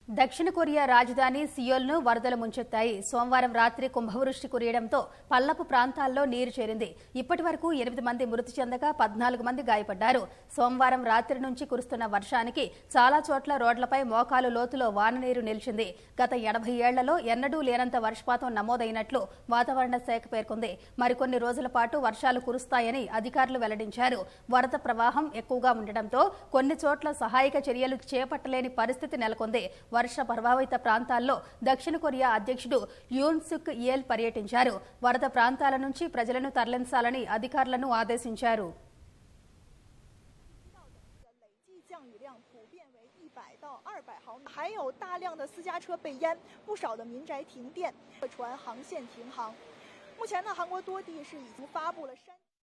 దక్షిణ కొరియా రాజధాని సియోల్ను వరదలు ముంచెత్తాయి సోమవారం రాత్రి కుంభవృష్టి కురియడంతో పల్లపు ప్రాంతాల్లో నీరు చేరింది ఇప్పటి వరకు ఎనిమిది మంది మృతి చెందగా పద్నాలుగు మంది గాయపడ్డారు సోమవారం రాత్రి నుంచి కురుస్తున్న వర్షానికి చాలా చోట్ల రోడ్లపై మోకాలు లోతులో వాన నీరు నిలిచింది గత ఎనభై ఏళ్లలో ఎన్నడూ లేనంత వర్షపాతం నమోదైనట్లు వాతావరణ శాఖ పేర్కొంది మరికొన్ని రోజుల పాటు వర్షాలు కురుస్తాయని అధికారులు వెల్లడించారు వరద ప్రవాహం ఎక్కువగా ఉండడంతో కొన్ని చోట్ల సహాయక చర్యలు చేపట్టలేని పరిస్థితి నెలకొంది వర్ష ప్రభావిత ప్రాంతాల్లో దక్షిణ కొరియా అధ్యక్షుడు యూన్ సుక్ ఏల్ పర్యటించారు వరద ప్రాంతాల నుంచి ప్రజలను తరలించాలని అధికారులను ఆదేశించారు 累计降雨量普遍为一百到二百毫米，还有大量的私家车被淹，不少的民宅停电，客船航线停航。目前呢，韩国多地是已经发布了山。